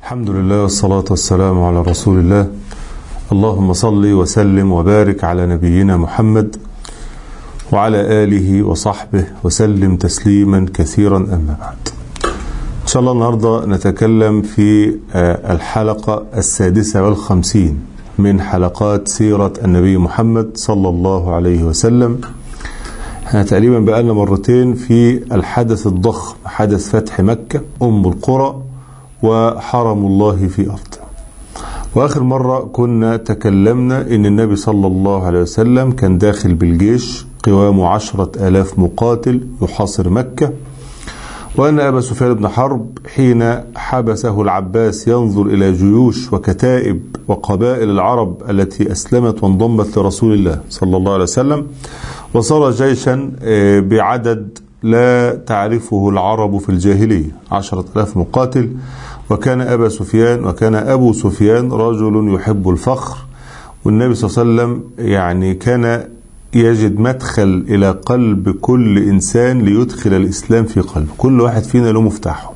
الحمد لله والصلاة والسلام على رسول الله اللهم صل وسلم وبارك على نبينا محمد وعلى آله وصحبه وسلم تسليما كثيرا أما بعد إن شاء الله النهاردة نتكلم في الحلقة السادسة والخمسين من حلقات سيرة النبي محمد صلى الله عليه وسلم احنا تقريبا بقالنا مرتين في الحدث الضخم حدث فتح مكة أم القرى وحرم الله في أرضه وآخر مرة كنا تكلمنا إن النبي صلى الله عليه وسلم كان داخل بالجيش قوامه عشرة آلاف مقاتل يحاصر مكة وأن أبا سفيان بن حرب حين حبسه العباس ينظر إلى جيوش وكتائب وقبائل العرب التي أسلمت وانضمت لرسول الله صلى الله عليه وسلم وصار جيشا بعدد لا تعرفه العرب في الجاهلية عشرة ألاف مقاتل وكان أبا سفيان وكان أبو سفيان رجل يحب الفخر والنبي صلى الله عليه وسلم يعني كان يجد مدخل إلى قلب كل إنسان ليدخل الإسلام في قلبه كل واحد فينا له مفتاحه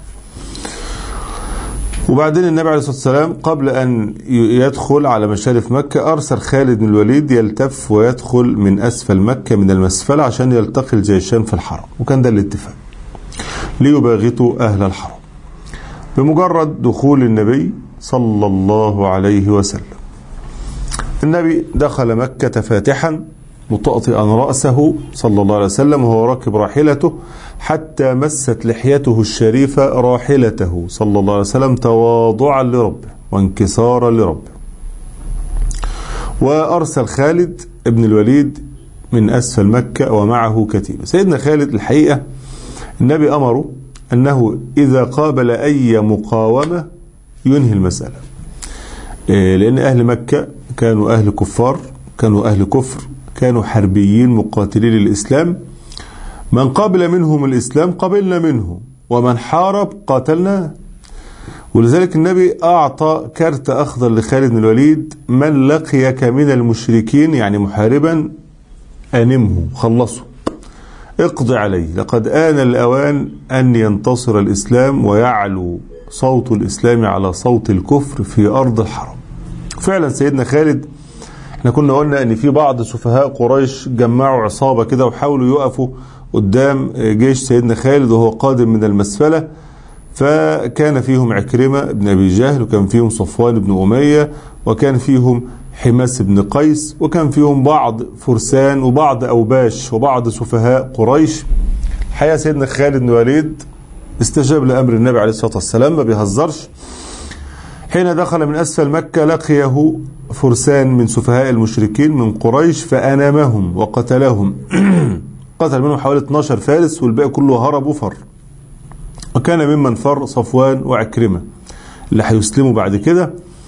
وبعدين النبي عليه الصلاة والسلام قبل أن يدخل على مشارف مكة أرسل خالد بن الوليد يلتف ويدخل من أسفل مكة من المسفلة عشان يلتقي الجيشان في الحرم وكان ده الاتفاق ليباغتوا أهل الحرم بمجرد دخول النبي صلى الله عليه وسلم النبي دخل مكة فاتحا مطأطئا رأسه صلى الله عليه وسلم وهو راكب راحلته حتى مست لحيته الشريفة راحلته صلى الله عليه وسلم تواضعا لربه وانكسارا لربه وأرسل خالد ابن الوليد من أسفل مكة ومعه كتيبة سيدنا خالد الحقيقة النبي أمره أنه إذا قابل أي مقاومة ينهي المسألة لأن أهل مكة كانوا أهل كفار كانوا أهل كفر كانوا حربيين مقاتلين للإسلام من قبل منهم الإسلام قبلنا منه ومن حارب قاتلنا ولذلك النبي أعطى كارت أخضر لخالد بن الوليد من لقيك من المشركين يعني محاربا أنمه خلصه اقضي عليه لقد آن الأوان أن ينتصر الإسلام ويعلو صوت الإسلام على صوت الكفر في أرض الحرم فعلا سيدنا خالد احنا كنا قلنا ان في بعض سفهاء قريش جمعوا عصابة كده وحاولوا يقفوا قدام جيش سيدنا خالد وهو قادم من المسفلة فكان فيهم عكرمة بن أبي جهل وكان فيهم صفوان بن أمية وكان فيهم حماس بن قيس وكان فيهم بعض فرسان وبعض أوباش وبعض سفهاء قريش الحقيقة سيدنا خالد بن وليد استجاب لأمر النبي عليه الصلاة والسلام ما بيهزرش حين دخل من أسفل مكة لقيه فرسان من سفهاء المشركين من قريش فأنامهم وقتلهم قتل منهم حوالي 12 فارس والباقي كله هرب وفر وكان ممن فر صفوان وعكرمة اللي هيسلموا بعد كده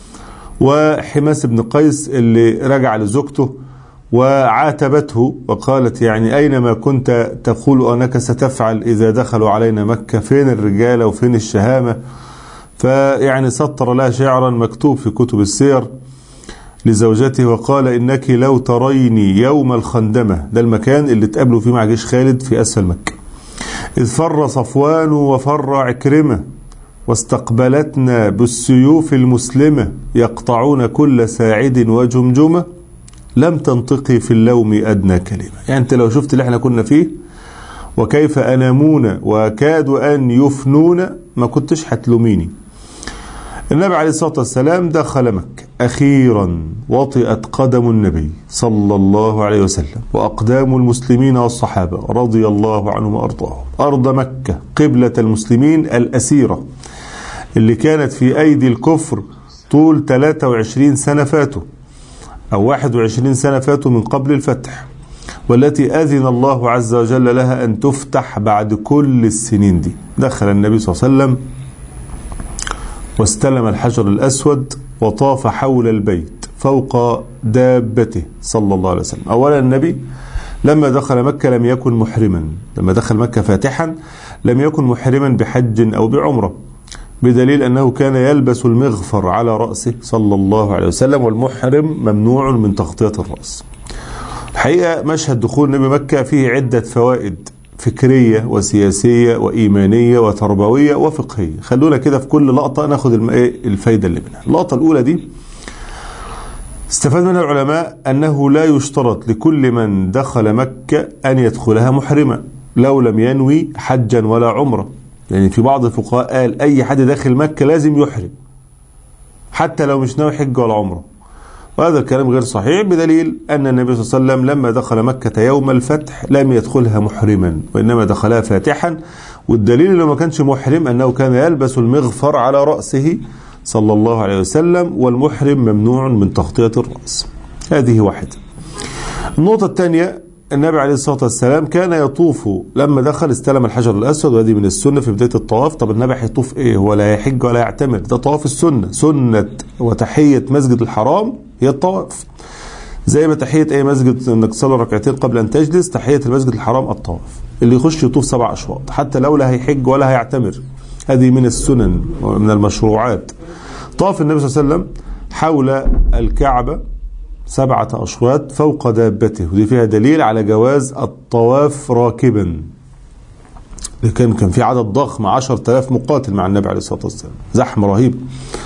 وحماس بن قيس اللي رجع لزوجته وعاتبته وقالت يعني أينما كنت تقول أنك ستفعل إذا دخلوا علينا مكة فين الرجالة وفين الشهامة فيعني سطر لها شعرا مكتوب في كتب السير لزوجته وقال إنك لو تريني يوم الخندمة ده المكان اللي تقابلوا فيه مع جيش خالد في أسفل مكة إذ فر صفوان وفر عكرمة واستقبلتنا بالسيوف المسلمة يقطعون كل ساعد وجمجمة لم تنطقي في اللوم أدنى كلمة يعني أنت لو شفت اللي احنا كنا فيه وكيف أنامون وكادوا أن يفنون ما كنتش هتلوميني النبي عليه الصلاة والسلام دخل مكة أخيرا وطئت قدم النبي صلى الله عليه وسلم وأقدام المسلمين والصحابة رضي الله عنهم وأرضاهم أرض مكة قبلة المسلمين الأسيرة اللي كانت في أيدي الكفر طول 23 سنة فاتوا أو 21 سنة فاتوا من قبل الفتح والتي أذن الله عز وجل لها أن تفتح بعد كل السنين دي دخل النبي صلى الله عليه وسلم واستلم الحجر الأسود وطاف حول البيت فوق دابته صلى الله عليه وسلم أولا النبي لما دخل مكة لم يكن محرما لما دخل مكة فاتحا لم يكن محرما بحج أو بعمرة بدليل أنه كان يلبس المغفر على رأسه صلى الله عليه وسلم والمحرم ممنوع من تغطية الرأس الحقيقة مشهد دخول نبي مكة فيه عدة فوائد فكرية وسياسية وإيمانية وتربوية وفقهية خلونا كده في كل لقطة ناخد الفايدة اللي منها اللقطة الأولى دي استفاد منها العلماء أنه لا يشترط لكل من دخل مكة أن يدخلها محرما لو لم ينوي حجا ولا عمرة لأن يعني في بعض الفقهاء قال أي حد داخل مكة لازم يحرم حتى لو مش ناوي حج ولا عمره وهذا الكلام غير صحيح بدليل أن النبي صلى الله عليه وسلم لما دخل مكة يوم الفتح لم يدخلها محرما وإنما دخلها فاتحا والدليل أنه ما كانش محرم أنه كان يلبس المغفر على رأسه صلى الله عليه وسلم والمحرم ممنوع من تغطية الرأس هذه واحدة النقطة الثانية النبي عليه الصلاة والسلام كان يطوف لما دخل استلم الحجر الأسود وهذه من السنة في بداية الطواف طب النبي هيطوف إيه ولا يحج ولا يعتمر ده طواف السنة سنة وتحية مسجد الحرام هي الطواف زي ما تحية أي مسجد إنك تصلي ركعتين قبل أن تجلس تحية المسجد الحرام الطواف اللي يخش يطوف سبع أشواط حتى لو لا هيحج ولا هيعتمر هذه من السنن ومن المشروعات طاف النبي صلى الله عليه وسلم حول الكعبة سبعة أشواط فوق دابته ودي فيها دليل على جواز الطواف راكبا كان كان في عدد ضخم 10000 مقاتل مع النبي عليه الصلاة والسلام زحم رهيب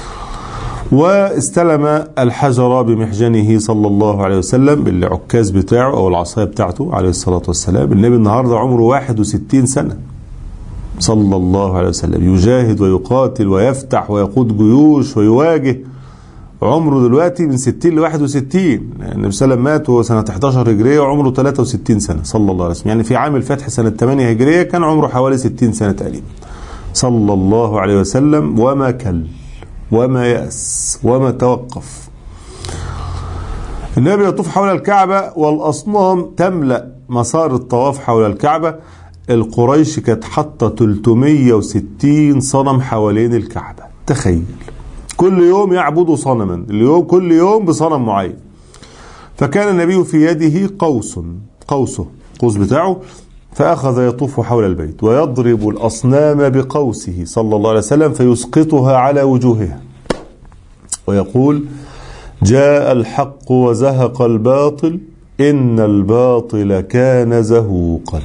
واستلم الحجر بمحجنه صلى الله عليه وسلم بالعكاز بتاعه أو العصاية بتاعته عليه الصلاة والسلام النبي النهاردة عمره 61 سنة صلى الله عليه وسلم يجاهد ويقاتل ويفتح ويقود جيوش ويواجه عمره دلوقتي من 60 ل 61 النبي صلى الله عليه وسلم مات وهو سنة 11 هجرية وعمره 63 سنة صلى الله عليه وسلم يعني في عام الفتح سنة 8 هجرية كان عمره حوالي 60 سنة تقريبا صلى الله عليه وسلم وما كل وما يأس وما توقف النبي يطوف حول الكعبة والأصنام تملأ مسار الطواف حول الكعبة القريش كانت حاطة 360 صنم حوالين الكعبة تخيل كل يوم يعبدوا صنما اليوم كل يوم بصنم معين فكان النبي في يده قوس قوسه قوس بتاعه فأخذ يطوف حول البيت ويضرب الأصنام بقوسه صلى الله عليه وسلم فيسقطها على وجوهها ويقول جاء الحق وزهق الباطل إن الباطل كان زهوقا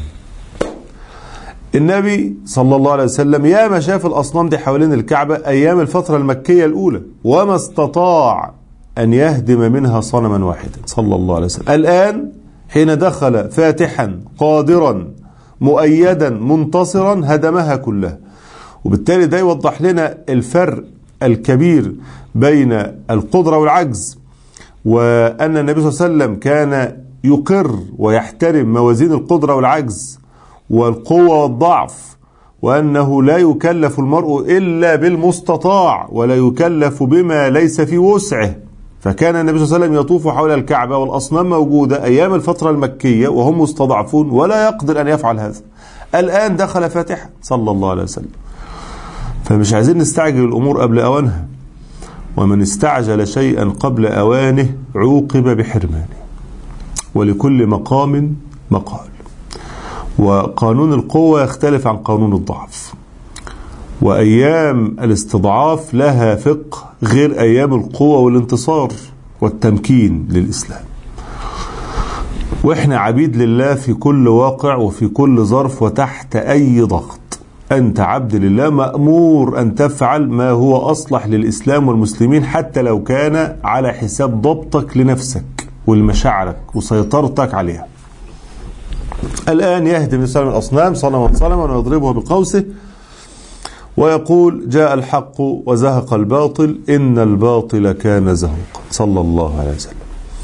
النبي صلى الله عليه وسلم يا ما شاف الأصنام دي حوالين الكعبة أيام الفترة المكية الأولى وما استطاع أن يهدم منها صنما واحدا صلى الله عليه وسلم الآن حين دخل فاتحا قادرا مؤيدا منتصرا هدمها كلها وبالتالي ده يوضح لنا الفرق الكبير بين القدرة والعجز وأن النبي صلى الله عليه وسلم كان يقر ويحترم موازين القدرة والعجز والقوة والضعف وأنه لا يكلف المرء إلا بالمستطاع ولا يكلف بما ليس في وسعه فكان النبي صلى الله عليه وسلم يطوف حول الكعبة والأصنام موجودة أيام الفترة المكية وهم مستضعفون ولا يقدر أن يفعل هذا الآن دخل فاتحا صلى الله عليه وسلم فمش عايزين نستعجل الأمور قبل أوانها ومن استعجل شيئا قبل أوانه عوقب بحرمانه ولكل مقام مقال وقانون القوة يختلف عن قانون الضعف وأيام الاستضعاف لها فقه غير أيام القوة والانتصار والتمكين للإسلام وإحنا عبيد لله في كل واقع وفي كل ظرف وتحت أي ضغط أنت عبد لله مأمور أن تفعل ما هو أصلح للإسلام والمسلمين حتى لو كان على حساب ضبطك لنفسك والمشاعرك وسيطرتك عليها الآن يهدم الإسلام الأصنام صنما صنما ويضربه بقوسه ويقول جاء الحق وزهق الباطل إن الباطل كان زهوقا صلى الله عليه وسلم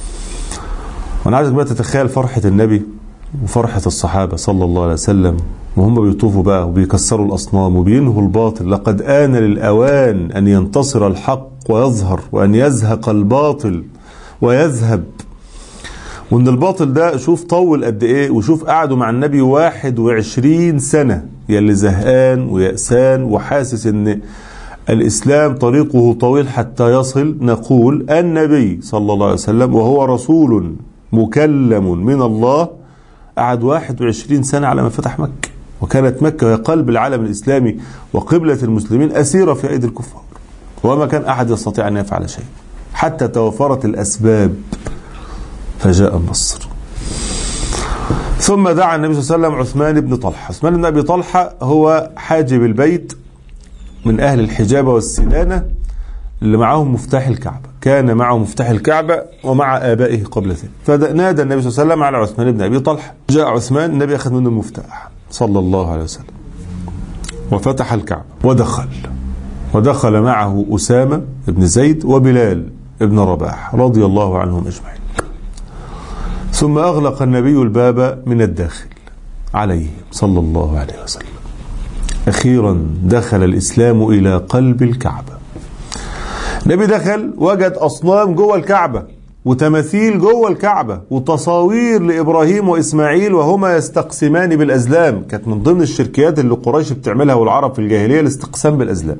وأنا عايزك بقى تتخيل فرحة النبي وفرحة الصحابة صلى الله عليه وسلم وهم بيطوفوا بقى وبيكسروا الأصنام وبينهوا الباطل لقد آن للأوان أن ينتصر الحق ويظهر وأن يزهق الباطل ويذهب وان الباطل ده شوف طول قد ايه وشوف قعدوا مع النبي 21 سنة يلي زهقان ويأسان وحاسس ان الإسلام طريقه طويل حتى يصل نقول النبي صلى الله عليه وسلم وهو رسول مكلم من الله قعد 21 سنة على ما فتح مكة وكانت مكة هي قلب العالم الإسلامي وقبلة المسلمين أسيرة في أيدي الكفار وما كان أحد يستطيع أن يفعل شيء حتى توفرت الأسباب فجاء النصر ثم دعا النبي صلى الله عليه وسلم عثمان بن طلحة عثمان بن أبي طلحة هو حاجب البيت من أهل الحجابة والسدانة اللي معهم مفتاح الكعبة كان معه مفتاح الكعبة ومع آبائه قبل ذلك فنادى النبي صلى الله عليه وسلم على عثمان بن أبي طلحة جاء عثمان النبي أخذ منه المفتاح صلى الله عليه وسلم وفتح الكعبة ودخل ودخل معه أسامة بن زيد وبلال بن رباح رضي الله عنهم أجمعين ثم أغلق النبي الباب من الداخل عليه صلى الله عليه وسلم أخيرا دخل الإسلام إلى قلب الكعبة النبي دخل وجد أصنام جوه الكعبة وتماثيل جوه الكعبة وتصاوير لإبراهيم وإسماعيل وهما يستقسمان بالأزلام كانت من ضمن الشركيات اللي قريش بتعملها والعرب في الجاهلية الاستقسام بالأزلام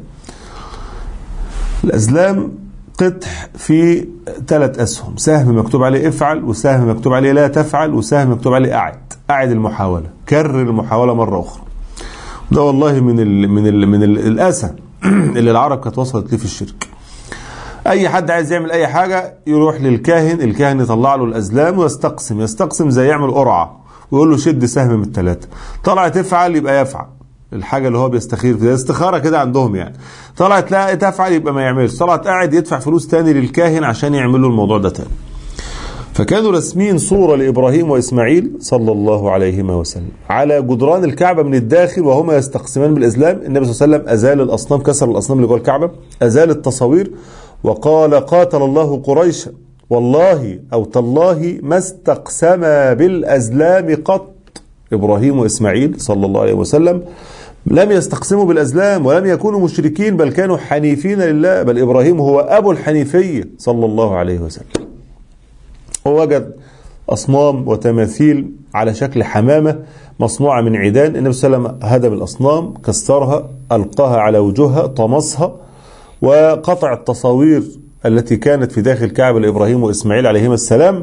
الأزلام قطح في ثلاث أسهم سهم مكتوب عليه افعل وسهم مكتوب عليه لا تفعل وسهم مكتوب عليه أعد أعد المحاولة كرر المحاولة مرة أخرى ده والله من ال من ال من ال الأسى اللي العرب كانت وصلت ليه في الشرك اي حد عايز يعمل اي حاجه يروح للكاهن الكاهن يطلع له الازلام ويستقسم يستقسم زي يعمل قرعه ويقول له شد سهم من الثلاثه طلعت تفعل يبقى يفعل الحاجه اللي هو بيستخير فيها استخاره كده عندهم يعني طلعت لا تفعل يبقى ما يعملش طلعت قاعد يدفع فلوس تاني للكاهن عشان يعمل له الموضوع ده تاني فكانوا راسمين صوره لابراهيم واسماعيل صلى الله عليهما وسلم على جدران الكعبه من الداخل وهما يستقسمان بالازلام النبي صلى الله عليه وسلم ازال الاصنام كسر الاصنام اللي جوه الكعبه ازال التصاوير وقال قاتل الله قريشا والله او تالله ما استقسما بالازلام قط ابراهيم واسماعيل صلى الله عليه وسلم لم يستقسموا بالازلام ولم يكونوا مشركين بل كانوا حنيفين لله بل ابراهيم هو ابو الحنيفيه صلى الله عليه وسلم ووجد اصنام وتماثيل على شكل حمامه مصنوعه من عيدان النبي صلى الله عليه وسلم هدم الاصنام كسرها القاها على وجوهها طمسها وقطع التصاوير التي كانت في داخل كعبة لإبراهيم وإسماعيل عليهما السلام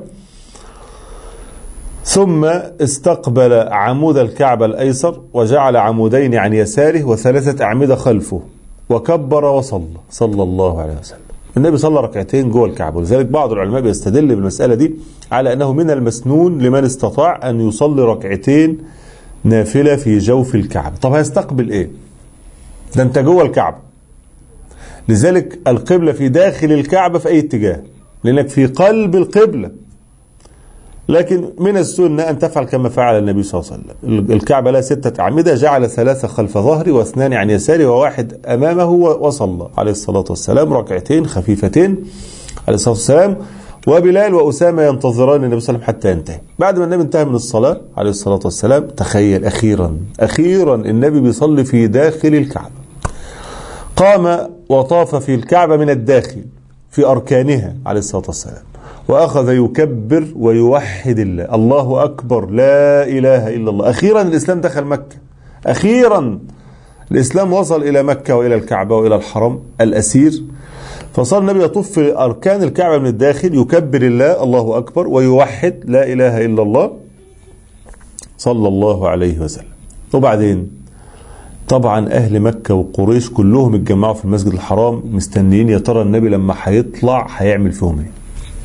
ثم استقبل عمود الكعبة الأيسر وجعل عمودين عن يساره وثلاثة أعمدة خلفه وكبر وصلى صلى الله عليه وسلم النبي صلى ركعتين جوه الكعبة ولذلك بعض العلماء بيستدل بالمسألة دي على أنه من المسنون لمن استطاع أن يصلي ركعتين نافلة في جوف الكعبة طب هيستقبل إيه ده أنت جوه الكعبة لذلك القبلة في داخل الكعبة في أي اتجاه لأنك في قلب القبلة لكن من السنة أن تفعل كما فعل النبي صلى الله عليه وسلم الكعبة لها ستة أعمدة جعل ثلاثة خلف ظهري واثنان عن يساري وواحد أمامه وصلى عليه الصلاة والسلام ركعتين خفيفتين عليه الصلاة والسلام وبلال وأسامة ينتظران النبي صلى الله عليه وسلم حتى ينتهي بعد ما النبي انتهى من الصلاة عليه الصلاة والسلام تخيل أخيرا أخيرا النبي بيصلي في داخل الكعبة قام وطاف في الكعبة من الداخل في أركانها عليه الصلاة والسلام وأخذ يكبر ويوحد الله الله أكبر لا إله إلا الله أخيرا الإسلام دخل مكة أخيرا الإسلام وصل إلى مكة وإلى الكعبة وإلى الحرم الأسير فصار النبي يطوف في أركان الكعبة من الداخل يكبر الله الله أكبر ويوحد لا إله إلا الله صلى الله عليه وسلم وبعدين طبعا اهل مكه وقريش كلهم اتجمعوا في المسجد الحرام مستنيين يا ترى النبي لما هيطلع هيعمل فيهم ايه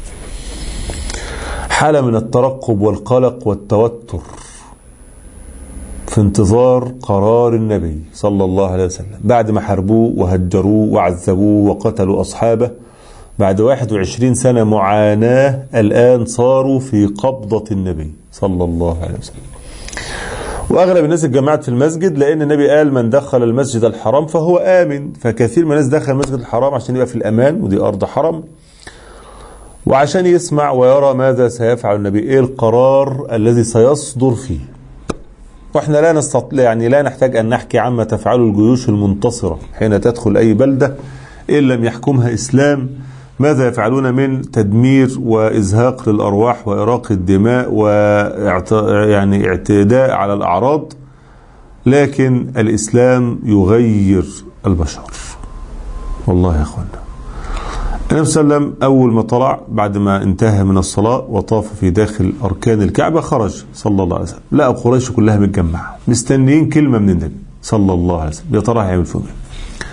حاله من الترقب والقلق والتوتر في انتظار قرار النبي صلى الله عليه وسلم بعد ما حاربوه وهجروه وعذبوه وقتلوا اصحابه بعد 21 سنه معاناه الان صاروا في قبضه النبي صلى الله عليه وسلم واغلب الناس اتجمعت في المسجد لان النبي قال من دخل المسجد الحرام فهو امن فكثير من الناس دخل المسجد الحرام عشان يبقى في الامان ودي ارض حرم وعشان يسمع ويرى ماذا سيفعل النبي ايه القرار الذي سيصدر فيه واحنا لا نستطيع يعني لا نحتاج ان نحكي عما تفعله الجيوش المنتصره حين تدخل اي بلده ان لم يحكمها اسلام ماذا يفعلون من تدمير وازهاق للارواح واراق الدماء واعت... يعني اعتداء على الاعراض لكن الاسلام يغير البشر والله يا اخوانا النبي صلى الله عليه وسلم اول ما طلع بعد ما انتهى من الصلاه وطاف في داخل اركان الكعبه خرج صلى الله عليه وسلم لقى قريش كلها متجمعه مستنيين كلمه من النبي صلى الله عليه وسلم يا ترى هيعمل فيهم ايه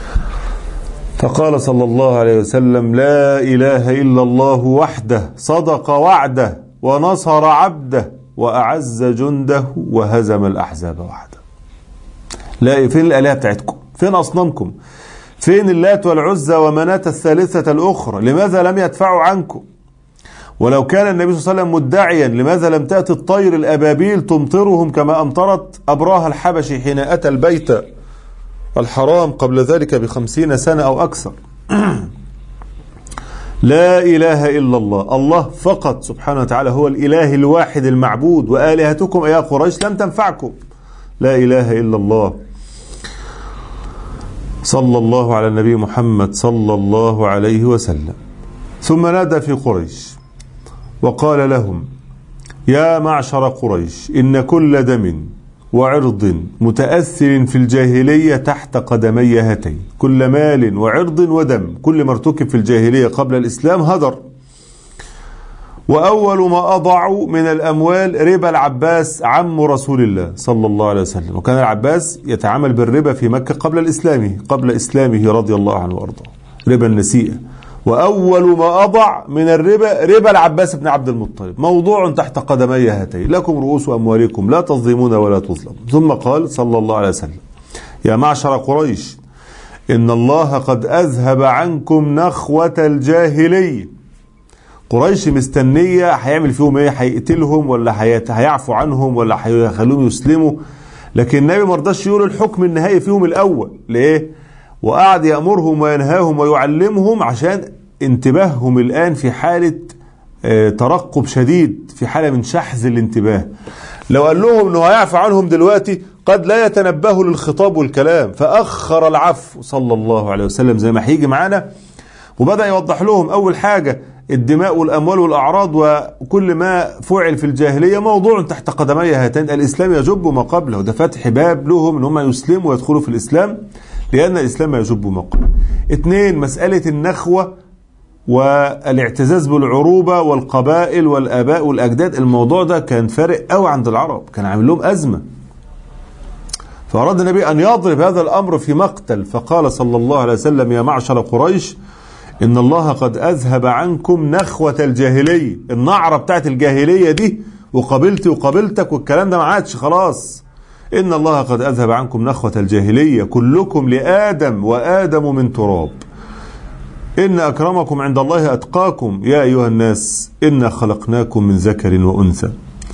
فقال صلى الله عليه وسلم لا اله الا الله وحده صدق وعده ونصر عبده وأعز جنده وهزم الأحزاب وحده لا فين الآلهة بتاعتكم فين أصنامكم فين اللات والعزى ومناة الثالثة الأخرى لماذا لم يدفعوا عنكم ولو كان النبي صلى الله عليه وسلم مدعيا لماذا لم تأتي الطير الأبابيل تمطرهم كما أمطرت أبراها الحبشي حين أتى البيت الحرام قبل ذلك بخمسين سنة أو أكثر لا إله إلا الله الله فقط سبحانه وتعالى هو الإله الواحد المعبود وآلهتكم يا قريش لم تنفعكم لا إله إلا الله صلى الله على النبي محمد صلى الله عليه وسلم ثم نادى في قريش وقال لهم يا معشر قريش إن كل دم وعرض متأثر في الجاهلية تحت قدمي هاتين كل مال وعرض ودم كل ما ارتكب في الجاهلية قبل الإسلام هدر وأول ما أضعوا من الأموال ربا العباس عم رسول الله صلى الله عليه وسلم وكان العباس يتعامل بالربا في مكة قبل الإسلام قبل إسلامه رضي الله عنه وأرضاه ربا النسيئة وأول ما أضع من الربا ربا العباس بن عبد المطلب موضوع تحت قدمي هاتين لكم رؤوس أموالكم لا تظلمون ولا تظلمون ثم قال صلى الله عليه وسلم يا معشر قريش إن الله قد أذهب عنكم نخوة الجاهلية قريش مستنية هيعمل فيهم ايه هيقتلهم ولا هيعفو عنهم ولا هيخلوهم يسلموا لكن النبي ما رضاش يقول الحكم النهائي فيهم الأول ليه وقعد يأمرهم وينهاهم ويعلمهم عشان انتباههم الآن في حالة ترقب شديد في حالة من شحذ الانتباه لو قال لهم انه هيعفى عنهم دلوقتي قد لا يتنبهوا للخطاب والكلام فأخر العفو صلى الله عليه وسلم زي ما هيجي معانا وبدأ يوضح لهم أول حاجة الدماء والأموال والأعراض وكل ما فعل في الجاهلية موضوع تحت قدمي هاتين الإسلام يجب ما قبله ده فتح باب لهم ان هم يسلموا ويدخلوا في الإسلام لأن الإسلام يجب ما قبله اثنين مسألة النخوة والاعتزاز بالعروبة والقبائل والآباء والأجداد الموضوع ده كان فارق قوي عند العرب كان عامل لهم أزمة فأراد النبي أن يضرب هذا الأمر في مقتل فقال صلى الله عليه وسلم يا معشر قريش إن الله قد أذهب عنكم نخوة الجاهلية النعرة بتاعت الجاهلية دي وقبلتي وقبلتك والكلام ده ما عادش خلاص إن الله قد أذهب عنكم نخوة الجاهلية كلكم لآدم وآدم من تراب إن أكرمكم عند الله أتقاكم يا أيها الناس إنا خلقناكم من ذكر وأنثى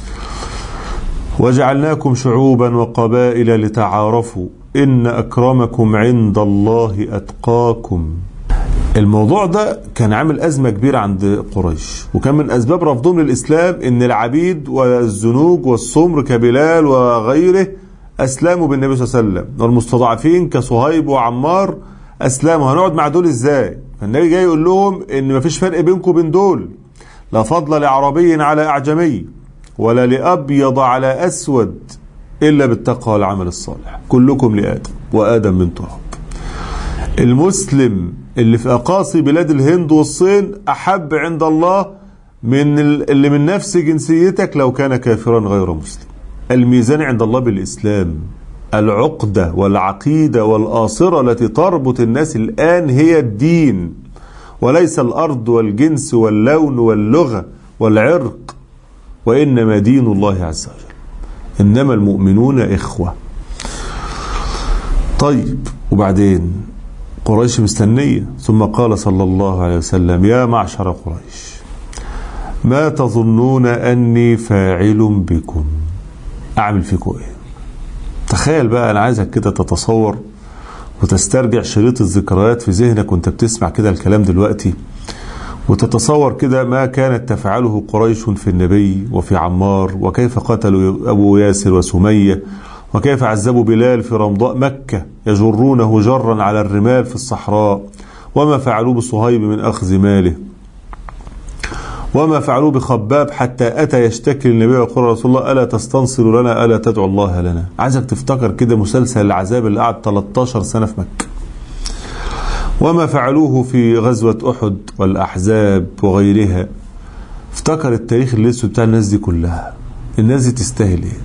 وجعلناكم شعوبا وقبائل لتعارفوا إن أكرمكم عند الله أتقاكم الموضوع ده كان عامل أزمة كبيرة عند قريش وكان من أسباب رفضهم للإسلام إن العبيد والزنوج والسمر كبلال وغيره أسلموا بالنبي صلى الله عليه وسلم والمستضعفين كصهيب وعمار أسلموا هنقعد مع دول إزاي فالنبي جاي يقول لهم إن مفيش فرق بينكم وبين دول لا فضل لعربي على أعجمي ولا لأبيض على أسود إلا بالتقوى والعمل الصالح كلكم لآدم وآدم من تراب المسلم اللي في أقاصي بلاد الهند والصين أحب عند الله من اللي من نفس جنسيتك لو كان كافرا غير مسلم الميزان عند الله بالإسلام العقدة والعقيدة والآصرة التي تربط الناس الآن هي الدين وليس الأرض والجنس واللون واللغة والعرق وإنما دين الله عز وجل إنما المؤمنون إخوة طيب وبعدين قريش مستنية ثم قال صلى الله عليه وسلم يا معشر قريش ما تظنون أني فاعل بكم أعمل فيكم إيه تخيل بقى أنا عايزك كده تتصور وتسترجع شريط الذكريات في ذهنك وانت بتسمع كده الكلام دلوقتي وتتصور كده ما كانت تفعله قريش في النبي وفي عمار وكيف قتلوا أبو ياسر وسمية وكيف عذبوا بلال في رمضاء مكة يجرونه جرا على الرمال في الصحراء وما فعلوه بصهيب من أخذ ماله وما فعلوه بخباب حتى أتى يشتكي للنبي ويقول رسول الله ألا تستنصر لنا ألا تدعو الله لنا عايزك تفتكر كده مسلسل العذاب اللي قعد 13 سنة في مكة وما فعلوه في غزوة أحد والأحزاب وغيرها افتكر التاريخ الاسود بتاع الناس دي كلها الناس دي تستاهل ايه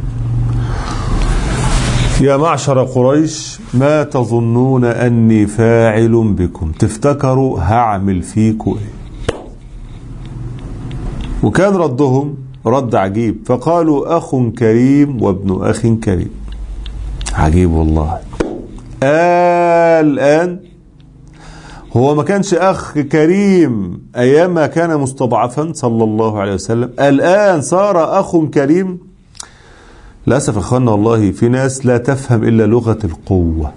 يا معشر قريش ما تظنون أني فاعل بكم تفتكروا هعمل فيكم ايه وكان ردهم رد عجيب فقالوا أخ كريم وابن أخ كريم عجيب والله آه الآن هو ما كانش أخ كريم أيام ما كان مستضعفا صلى الله عليه وسلم الآن صار أخ كريم للأسف أخوانا والله في ناس لا تفهم إلا لغة القوة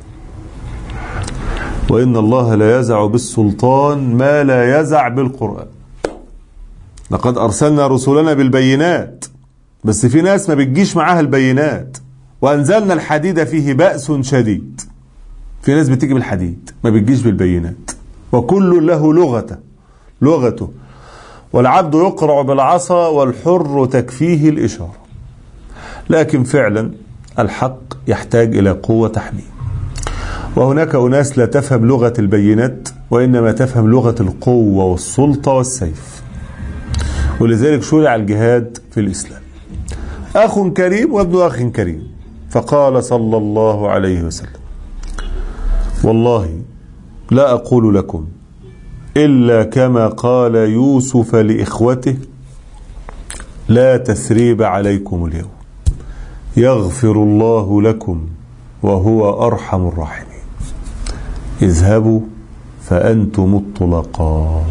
وإن الله لا يزع بالسلطان ما لا يزع بالقرآن لقد أرسلنا رسلنا بالبينات بس في ناس ما بتجيش معاها البينات وأنزلنا الحديد فيه بأس شديد في ناس بتيجي بالحديد ما بتجيش بالبينات وكل له لغته لغته والعبد يقرع بالعصا والحر تكفيه الإشارة لكن فعلا الحق يحتاج إلى قوة تحميل وهناك أناس لا تفهم لغة البينات وإنما تفهم لغة القوة والسلطة والسيف ولذلك شرع الجهاد في الإسلام أخ كريم وابن أخ كريم فقال صلى الله عليه وسلم والله لا أقول لكم إلا كما قال يوسف لإخوته لا تثريب عليكم اليوم يغفر الله لكم وهو أرحم الراحمين اذهبوا فأنتم الطلقاء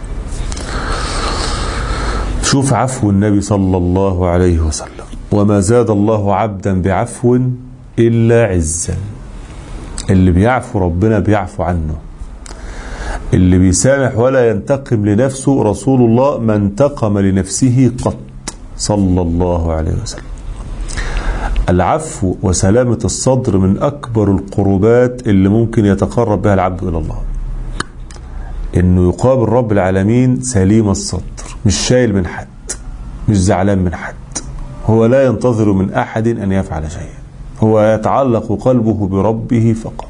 شوف عفو النبي صلى الله عليه وسلم وما زاد الله عبدا بعفو إلا عزا اللي بيعفو ربنا بيعفو عنه اللي بيسامح ولا ينتقم لنفسه رسول الله ما انتقم لنفسه قط صلى الله عليه وسلم العفو وسلامة الصدر من أكبر القربات اللي ممكن يتقرب بها العبد إلى الله إنه يقابل رب العالمين سليم الصدر مش شايل من حد مش زعلان من حد هو لا ينتظر من أحد أن يفعل شيئا هو يتعلق قلبه بربه فقط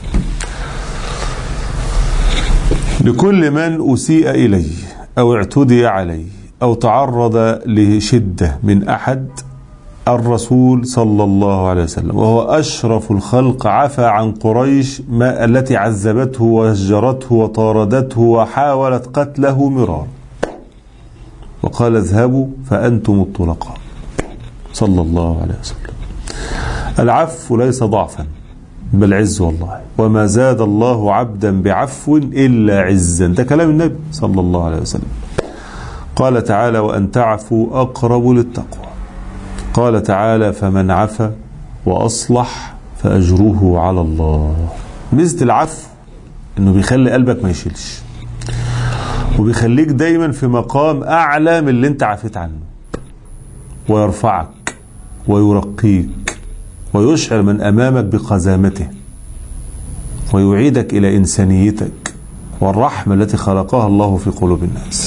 لكل من أسيء إليه أو اعتدي عليه أو تعرض لشدة من أحد الرسول صلى الله عليه وسلم وهو أشرف الخلق عفى عن قريش ما التي عذبته وهجرته وطاردته وحاولت قتله مرارا وقال اذهبوا فأنتم الطلقاء صلى الله عليه وسلم العفو ليس ضعفا بل عز والله وما زاد الله عبدا بعفو إلا عزا ده كلام النبي صلى الله عليه وسلم قال تعالى وأن تعفوا أقرب للتقوى قال تعالى فمن عفا وأصلح فأجره على الله ميزة العفو انه بيخلي قلبك ما يشيلش وبيخليك دايما في مقام اعلى من اللي انت عفيت عنه ويرفعك ويرقيك ويشعر من امامك بقزامته ويعيدك الى انسانيتك والرحمه التي خلقها الله في قلوب الناس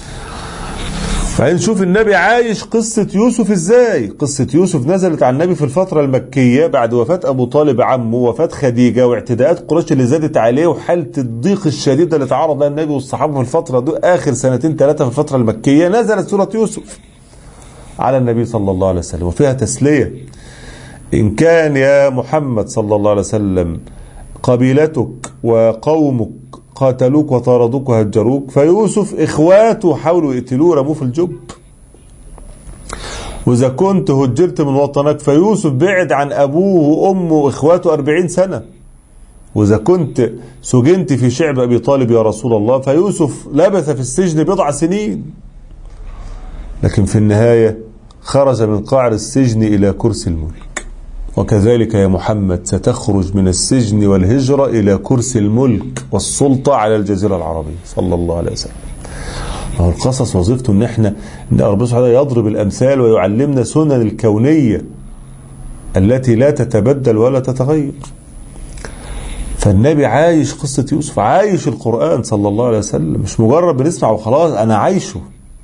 فعايز نشوف النبي عايش قصة يوسف ازاي قصة يوسف نزلت على النبي في الفترة المكية بعد وفاة أبو طالب عمه وفاة خديجة واعتداءات قريش اللي زادت عليه وحالة الضيق الشديدة اللي تعرض لها النبي والصحابة في الفترة دي آخر سنتين ثلاثة في الفترة المكية نزلت سورة يوسف على النبي صلى الله عليه وسلم وفيها تسلية إن كان يا محمد صلى الله عليه وسلم قبيلتك وقومك قاتلوك وطاردوك وهجروك فيوسف اخواته حاولوا يقتلوه رموه في الجب واذا كنت هجرت من وطنك فيوسف بعد عن ابوه وامه واخواته أربعين سنه واذا كنت سجنت في شعب ابي طالب يا رسول الله فيوسف لبث في السجن بضع سنين لكن في النهايه خرج من قعر السجن الى كرسي الملك وكذلك يا محمد ستخرج من السجن والهجرة إلى كرسي الملك والسلطة على الجزيرة العربية صلى الله عليه وسلم هو القصص وظيفته ان احنا ان ربنا سبحانه يضرب الامثال ويعلمنا سنن الكونيه التي لا تتبدل ولا تتغير. فالنبي عايش قصه يوسف عايش القران صلى الله عليه وسلم مش مجرد بنسمع وخلاص انا عايشه.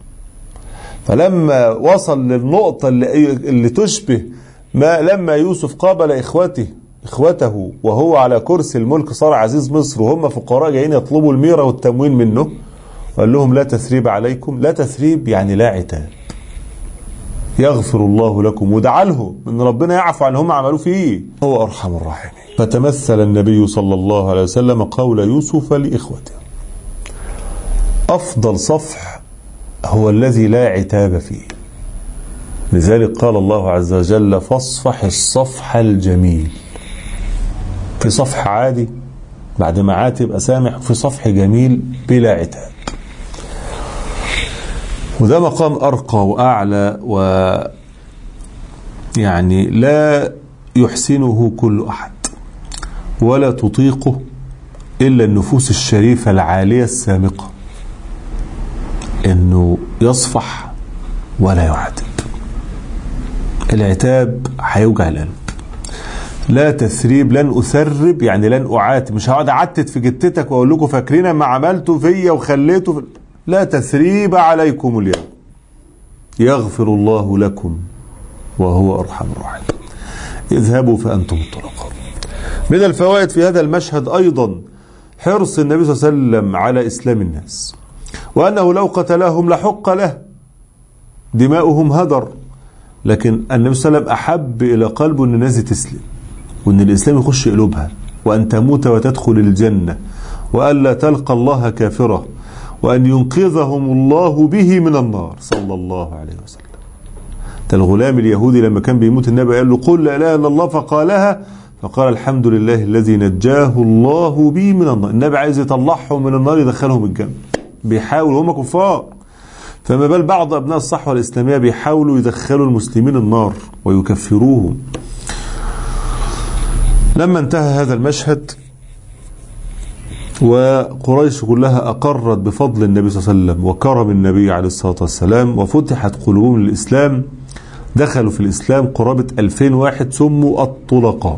فلما وصل للنقطه اللي, اللي تشبه ما لما يوسف قابل اخوته اخوته وهو على كرسي الملك صار عزيز مصر وهم فقراء جايين يطلبوا الميرة والتموين منه وقال لهم لا تثريب عليكم لا تثريب يعني لا عتاب يغفر الله لكم ودعا لهم ان ربنا يعفو عن هم عملوا فيه هو ارحم الراحمين فتمثل النبي صلى الله عليه وسلم قول يوسف لاخوته افضل صفح هو الذي لا عتاب فيه لذلك قال الله عز وجل فاصفح الصفح الجميل في صفح عادي بعد ما عاد تبقى سامح في صفح جميل بلا عتاب وده مقام أرقى وأعلى و يعني لا يحسنه كل أحد ولا تطيقه إلا النفوس الشريفة العالية السامقة إنه يصفح ولا يعاتب العتاب هيوجع القلب لا تثريب لن أثرب يعني لن أعاتب مش هقعد أعتت في جتتك وأقول لكم فاكرين ما عملته فيا وخليته في... لا تثريب عليكم اليوم يغفر الله لكم وهو أرحم الراحمين اذهبوا فأنتم الطلقاء من الفوائد في هذا المشهد أيضا حرص النبي صلى الله عليه وسلم على إسلام الناس وأنه لو قتلهم لحق له دماؤهم هدر لكن النبي صلى الله عليه وسلم أحب إلى قلبه أن الناس تسلم وأن الإسلام يخش قلوبها وأن تموت وتدخل الجنة وألا تلقى الله كافرة وأن ينقذهم الله به من النار صلى الله عليه وسلم ده الغلام اليهودي لما كان بيموت النبي قال له قل لا إله إلا الله فقالها فقال الحمد لله الذي نجاه الله بي من النار النبي عايز يطلعهم من النار يدخلهم الجنة بيحاول هم كفار فما بال بعض أبناء الصحوة الإسلامية بيحاولوا يدخلوا المسلمين النار ويكفروهم لما انتهى هذا المشهد وقريش كلها أقرت بفضل النبي صلى الله عليه وسلم وكرم النبي عليه الصلاة والسلام وفتحت قلوبهم للإسلام دخلوا في الإسلام قرابة 2000 واحد سموا الطلقاء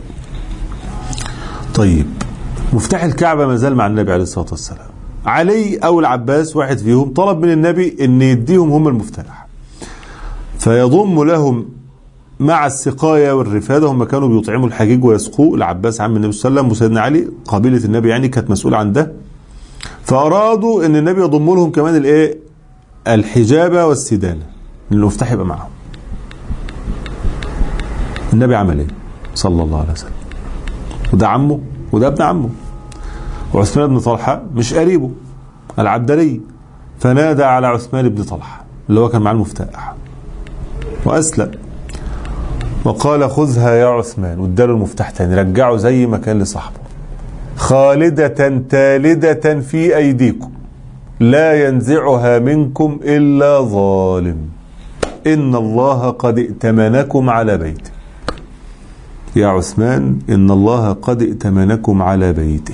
طيب مفتاح الكعبة ما زال مع النبي عليه الصلاة والسلام علي أو العباس واحد فيهم طلب من النبي أن يديهم هم المفتاح فيضم لهم مع السقاية والرفادة هم كانوا بيطعموا الحجيج ويسقوا العباس عم النبي صلى الله عليه وسلم وسيدنا علي قبيلة النبي يعني كانت مسؤولة عن ده فأرادوا أن النبي يضم لهم كمان الإيه الحجابة والسدانة المفتاح يبقى معهم النبي عمل ايه صلى الله عليه وسلم وده عمه وده ابن عمه وعثمان بن طلحة مش قريبه العبدلي فنادى على عثمان بن طلحة اللي هو كان معاه المفتاح وأسلم وقال خذها يا عثمان واداله المفتاح تاني رجعه زي ما كان لصاحبه خالدة تالدة في أيديكم لا ينزعها منكم إلا ظالم إن الله قد ائتمنكم على بيته يا عثمان إن الله قد ائتمنكم على بيته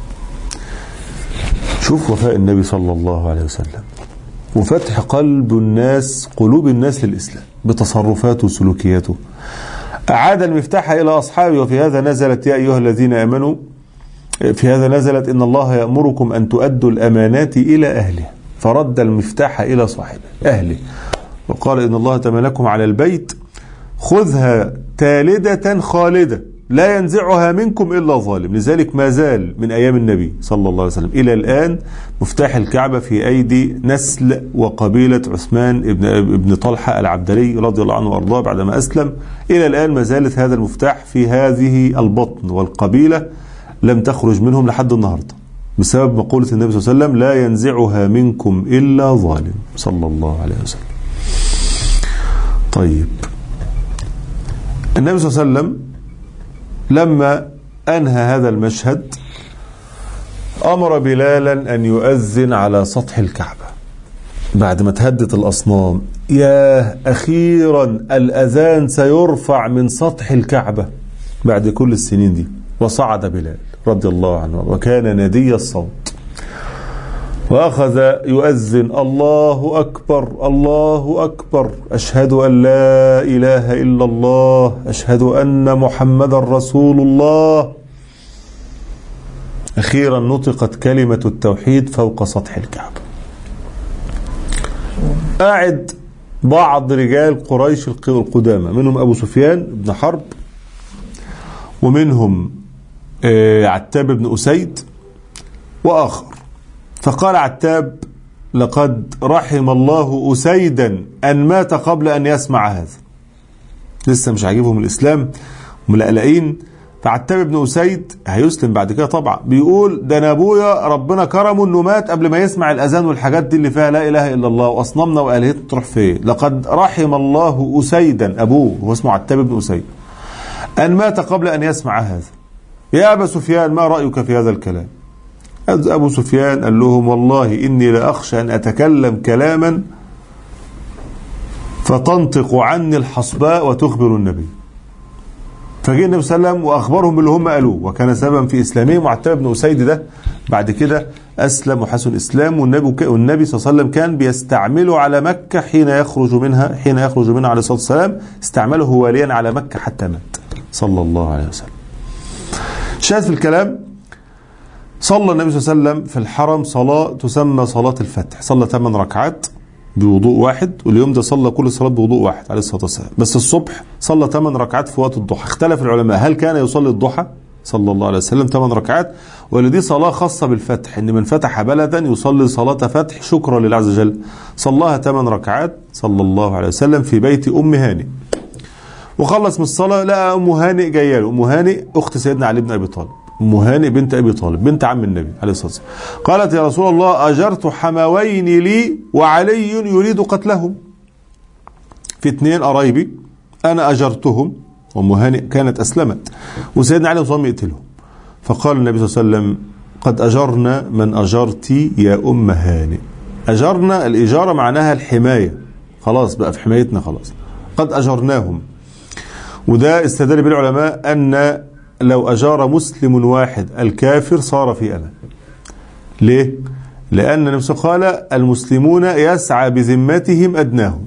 شوف وفاء النبي صلى الله عليه وسلم وفتح قلب الناس قلوب الناس للإسلام بتصرفاته وسلوكياته أعاد المفتاح إلى أصحابه وفي هذا نزلت يا أيها الذين آمنوا في هذا نزلت إن الله يأمركم أن تؤدوا الأمانات إلى أهله فرد المفتاح إلى صاحبه أهله وقال إن الله تمنكم على البيت خذها تالدة خالدة لا ينزعها منكم إلا ظالم لذلك ما زال من أيام النبي صلى الله عليه وسلم إلى الآن مفتاح الكعبة في أيدي نسل وقبيلة عثمان ابن, ابن طلحة العبدلي رضي الله عنه وأرضاه بعدما أسلم إلى الآن ما زالت هذا المفتاح في هذه البطن والقبيلة لم تخرج منهم لحد النهاردة بسبب مقولة النبي صلى الله عليه وسلم لا ينزعها منكم إلا ظالم صلى الله عليه وسلم طيب النبي صلى الله عليه وسلم لما أنهى هذا المشهد أمر بلالا أن يؤذن على سطح الكعبة بعد ما تهدت الأصنام يا أخيرا الأذان سيرفع من سطح الكعبة بعد كل السنين دي وصعد بلال رضي الله عنه وكان ندي الصوت وأخذ يؤذن الله أكبر الله أكبر أشهد أن لا إله إلا الله أشهد أن محمد رسول الله أخيرا نطقت كلمة التوحيد فوق سطح الكعبة قاعد بعض رجال قريش القدامى منهم أبو سفيان بن حرب ومنهم عتاب بن أسيد وآخر فقال عتاب لقد رحم الله أسيدا أن مات قبل أن يسمع هذا لسه مش عاجبهم الإسلام ملقلقين فعتاب بن أسيد هيسلم بعد كده طبعا بيقول ده انا ابويا ربنا كرمه انه مات قبل ما يسمع الاذان والحاجات دي اللي فيها لا اله الا الله واصنامنا والهتنا تروح فين لقد رحم الله اسيدا ابوه هو اسمه عتاب بن اسيد ان مات قبل ان يسمع هذا يا ابا سفيان ما رايك في هذا الكلام ابو سفيان قال لهم والله اني لاخشى ان اتكلم كلاما فتنطق عني الحصباء وتخبر النبي فجاء النبي صلى الله عليه وسلم واخبرهم باللي هم قالوه وكان سببا في اسلامهم وعتاب بن اسيد ده بعد كده اسلم وحسن اسلام والنبي والنبي صلى الله عليه وسلم كان بيستعمله على مكه حين يخرج منها حين يخرج منها عليه الصلاه والسلام استعمله واليا على مكه حتى مات صلى الله عليه وسلم. شاهد في الكلام صلى النبي صلى الله عليه وسلم في الحرم صلاه تسمى صلاه الفتح صلى ثمان ركعات بوضوء واحد واليوم ده صلى كل صلاة بوضوء واحد عليه الصلاة والسلام بس الصبح صلى 8 ركعات في وقت الضحى اختلف العلماء هل كان يصلي الضحى صلى الله عليه وسلم 8 ركعات ولا دي صلاة خاصة بالفتح ان من فتح بلدا يصلي صلاة فتح شكرا لله عز وجل صلاها 8 ركعات صلى الله عليه وسلم في بيت ام هانئ وخلص من الصلاة لقى ام هانئ جايه له ام هانئ اخت سيدنا علي بن ابي طالب ام هانئ بنت ابي طالب بنت عم النبي عليه الصلاه والسلام قالت يا رسول الله اجرت حموين لي وعلي يريد قتلهم في اثنين قرايبي انا اجرتهم وام هانئ كانت اسلمت وسيدنا علي صلى يقتلهم فقال النبي صلى الله عليه وسلم قد اجرنا من اجرتي يا ام هانئ اجرنا الاجاره معناها الحمايه خلاص بقى في حمايتنا خلاص قد اجرناهم وده استدل به العلماء ان لو أجار مسلم واحد الكافر صار في أمان ليه؟ لأن النبي قال المسلمون يسعى بذمتهم أدناهم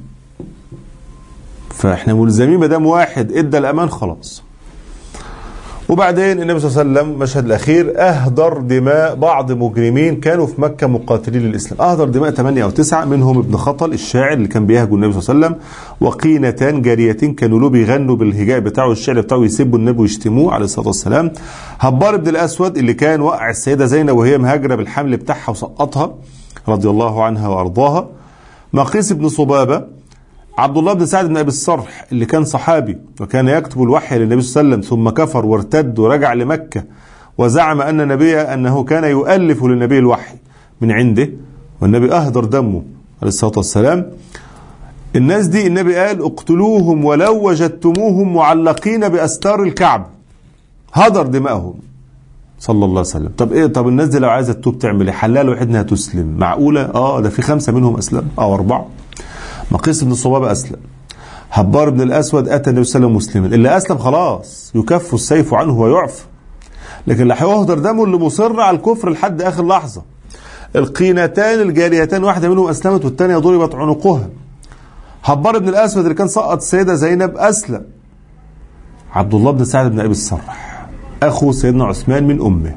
فاحنا ملزمين ما دام واحد ادى الامان خلاص وبعدين النبي صلى الله عليه وسلم المشهد الاخير اهدر دماء بعض مجرمين كانوا في مكه مقاتلين للاسلام اهدر دماء ثمانيه او تسعه منهم ابن خطل الشاعر اللي كان بيهجو النبي صلى الله عليه وسلم وقينتان جاريتين كانوا له بيغنوا بالهجاء بتاعه الشعر بتاعه يسبوا النبي ويشتموه عليه الصلاه والسلام هبار بن الاسود اللي كان وقع السيده زينب وهي مهاجره بالحمل بتاعها وسقطها رضي الله عنها وارضاها مقيس بن صبابه عبد الله بن سعد بن ابي الصرح اللي كان صحابي وكان يكتب الوحي للنبي صلى الله عليه وسلم ثم كفر وارتد ورجع لمكه وزعم ان النبي انه كان يؤلف للنبي الوحي من عنده والنبي اهدر دمه عليه الصلاه والسلام الناس دي النبي قال اقتلوهم ولو وجدتموهم معلقين باستار الكعب هدر دمائهم صلى الله عليه وسلم طب ايه طب الناس دي لو عايزه تتوب تعمل ايه حلال واحد انها تسلم معقوله اه ده في خمسه منهم اسلم او اربعه مقيس بن الصبابة أسلم هبار بن الأسود أتى النبي صلى الله عليه وسلم مسلما اللي أسلم خلاص يكف السيف عنه ويعفى لكن اللي هيهدر دمه اللي مصر على الكفر لحد آخر لحظة القينتان الجاريتان واحدة منهم أسلمت والثانية ضربت عنقها هبار بن الأسود اللي كان سقط السيدة زينب أسلم عبد الله بن سعد بن أبي الصرح أخو سيدنا عثمان من أمه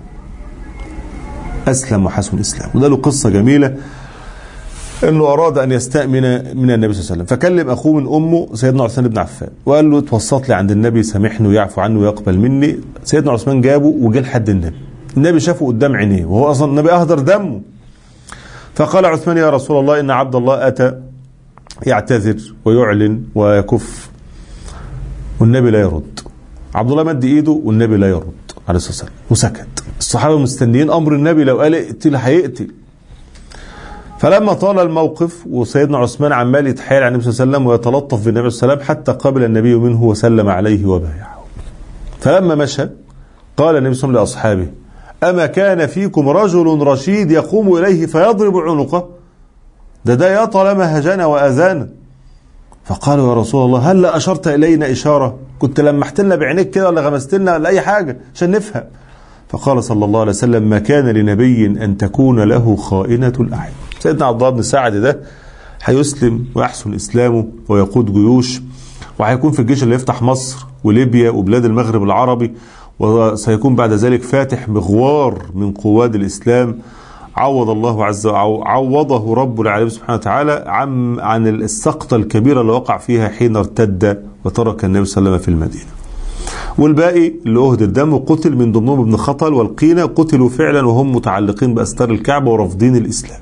أسلم وحسن إسلام وده له قصة جميلة انه اراد ان يستامن من النبي صلى الله عليه وسلم فكلم اخوه من امه سيدنا عثمان بن عفان وقال له اتوسط لي عند النبي سامحني ويعفو عنه ويقبل مني سيدنا عثمان جابه وجه لحد النبي النبي شافه قدام عينيه وهو اصلا النبي اهدر دمه فقال عثمان يا رسول الله ان عبد الله اتى يعتذر ويعلن ويكف والنبي لا يرد عبد الله مد ايده والنبي لا يرد عليه الصلاه والسلام وسكت الصحابه مستنيين امر النبي لو قال اقتل هيقتل فلما طال الموقف وسيدنا عثمان عمال يتحايل على النبي صلى الله عليه وسلم ويتلطف بالنبي صلى الله عليه وسلم حتى قبل النبي منه وسلم عليه وبايعه. فلما مشى قال النبي صلى الله عليه وسلم لاصحابه: اما كان فيكم رجل رشيد يقوم اليه فيضرب عنقه؟ ده ده يا طالما هجانا واذانا. فقالوا يا رسول الله هل اشرت الينا اشاره؟ كنت لمحت لنا بعينيك كده ولا غمست لنا ولا اي حاجه عشان نفهم. فقال صلى الله عليه وسلم ما كان لنبي ان تكون له خائنه الاعين. سيدنا عبد الله بن سعد ده هيسلم ويحسن اسلامه ويقود جيوش وهيكون في الجيش اللي يفتح مصر وليبيا وبلاد المغرب العربي وسيكون بعد ذلك فاتح مغوار من قواد الاسلام عوض الله عز عوضه رب العالمين سبحانه وتعالى عن عن السقطه الكبيره اللي وقع فيها حين ارتد وترك النبي صلى الله عليه وسلم في المدينه. والباقي اللي اهدر دمه قتل من ضمنهم ابن خطل والقينه قتلوا فعلا وهم متعلقين باستار الكعبه ورافضين الاسلام.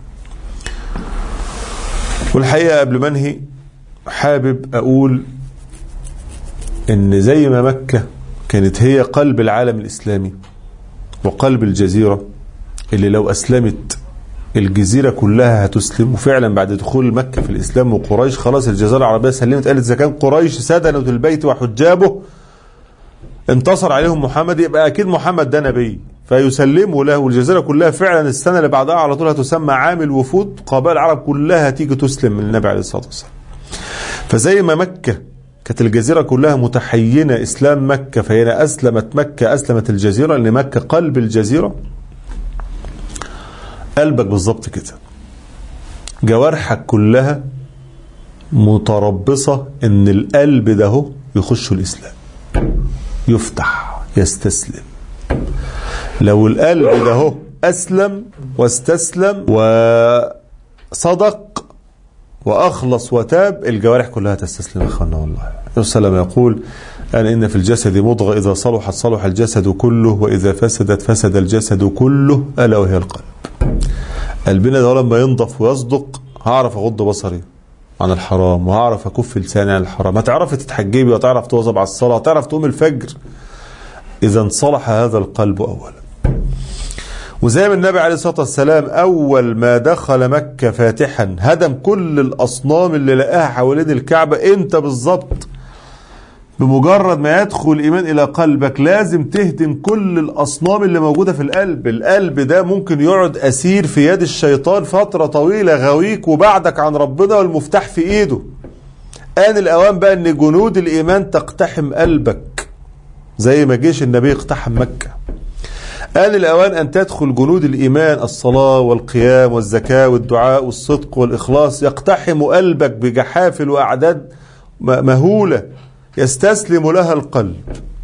والحقيقة قبل ما انهي حابب أقول إن زي ما مكة كانت هي قلب العالم الإسلامي وقلب الجزيرة اللي لو أسلمت الجزيرة كلها هتسلم وفعلا بعد دخول مكة في الإسلام وقريش خلاص الجزيرة العربية سلمت قالت إذا كان قريش سدنوا البيت وحجابه انتصر عليهم محمد يبقى أكيد محمد ده نبي فيسلموا له والجزيرة كلها فعلا السنة اللي بعدها على طول هتسمى عام الوفود قبائل العرب كلها تيجي تسلم من النبي عليه الصلاة والسلام فزي ما مكة كانت الجزيرة كلها متحينة إسلام مكة فهنا أسلمت مكة أسلمت الجزيرة لأن مكة قلب الجزيرة قلبك بالظبط كده جوارحك كلها متربصة ان القلب ده هو يخش الاسلام يفتح يستسلم لو القلب ده هو اسلم واستسلم وصدق واخلص وتاب الجوارح كلها تستسلم اخوانا والله السلام يقول أن إن في الجسد مضغة إذا صلحت صلح الجسد كله وإذا فسدت فسد الجسد كله ألا وهي القلب قلبنا ده لما ينضف ويصدق هعرف اغض بصري عن الحرام وهعرف اكف لساني عن الحرام هتعرفي تتحجبي وتعرف تواظب على الصلاه وتعرف تقوم الفجر اذا انصلح هذا القلب اولا وزي ما النبي عليه الصلاه والسلام اول ما دخل مكه فاتحا هدم كل الاصنام اللي لقاها حوالين الكعبه انت بالظبط بمجرد ما يدخل الإيمان إلى قلبك لازم تهدم كل الأصنام اللي موجودة في القلب القلب ده ممكن يقعد أسير في يد الشيطان فترة طويلة غويك وبعدك عن ربنا والمفتاح في إيده آن الأوان بقى أن جنود الإيمان تقتحم قلبك زي ما جيش النبي اقتحم مكة آن الأوان أن تدخل جنود الإيمان الصلاة والقيام والزكاة والدعاء والصدق والإخلاص يقتحم قلبك بجحافل وأعداد مهولة يستسلم لها القلب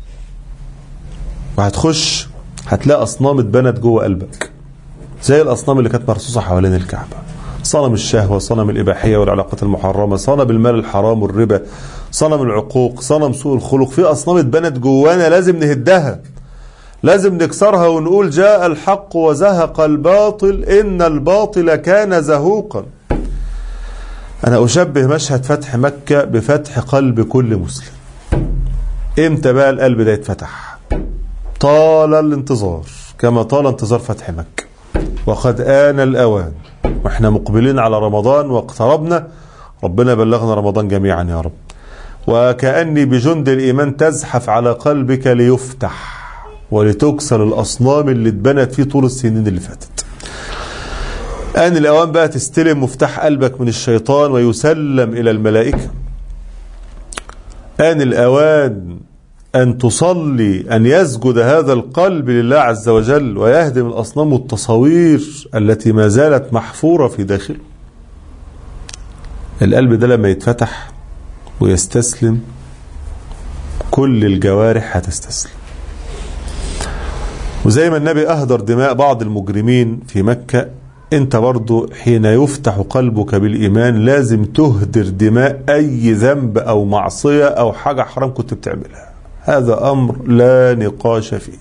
وهتخش هتلاقي أصنام اتبنت جوه قلبك زي الأصنام اللي كانت مرصوصة حوالين الكعبة صنم الشهوة صنم الإباحية والعلاقات المحرمة صنم المال الحرام والربا صنم العقوق صنم سوء الخلق في أصنام اتبنت جوانا لازم نهدها لازم نكسرها ونقول جاء الحق وزهق الباطل إن الباطل كان زهوقا أنا أشبه مشهد فتح مكة بفتح قلب كل مسلم امتى بقى القلب ده يتفتح طال الانتظار كما طال انتظار فتح مكة وقد آن الأوان واحنا مقبلين على رمضان واقتربنا ربنا بلغنا رمضان جميعا يا رب وكأني بجند الإيمان تزحف على قلبك ليفتح ولتكسر الأصنام اللي اتبنت فيه طول السنين اللي فاتت آن الأوان بقى تستلم مفتاح قلبك من الشيطان ويسلم إلى الملائكة آن الأوان أن تصلي أن يسجد هذا القلب لله عز وجل ويهدم الأصنام والتصاوير التي ما زالت محفورة في داخله القلب ده لما يتفتح ويستسلم كل الجوارح هتستسلم وزي ما النبي أهدر دماء بعض المجرمين في مكة انت برضو حين يفتح قلبك بالإيمان لازم تهدر دماء أي ذنب أو معصية أو حاجة حرام كنت بتعملها هذا أمر لا نقاش فيه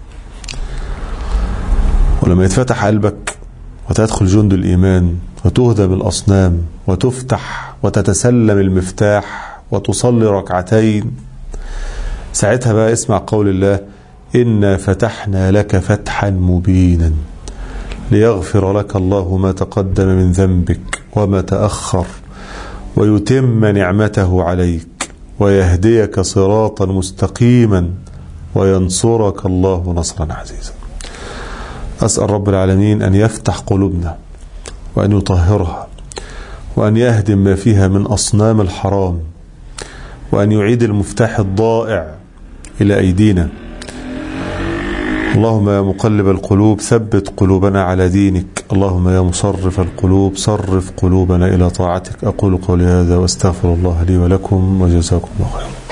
ولما يتفتح قلبك وتدخل جند الإيمان وتهدم الأصنام وتفتح وتتسلم المفتاح وتصلي ركعتين ساعتها بقى اسمع قول الله إنا فتحنا لك فتحا مبينا ليغفر لك الله ما تقدم من ذنبك وما تأخر ويتم نعمته عليك ويهديك صراطا مستقيما وينصرك الله نصرا عزيزا أسأل رب العالمين أن يفتح قلوبنا وأن يطهرها وأن يهدم ما فيها من أصنام الحرام وأن يعيد المفتاح الضائع إلى أيدينا اللهم يا مقلب القلوب ثبت قلوبنا على دينك اللهم يا مصرف القلوب صرف قلوبنا إلى طاعتك أقول قولي هذا واستغفر الله لي ولكم وجزاكم الله خيرا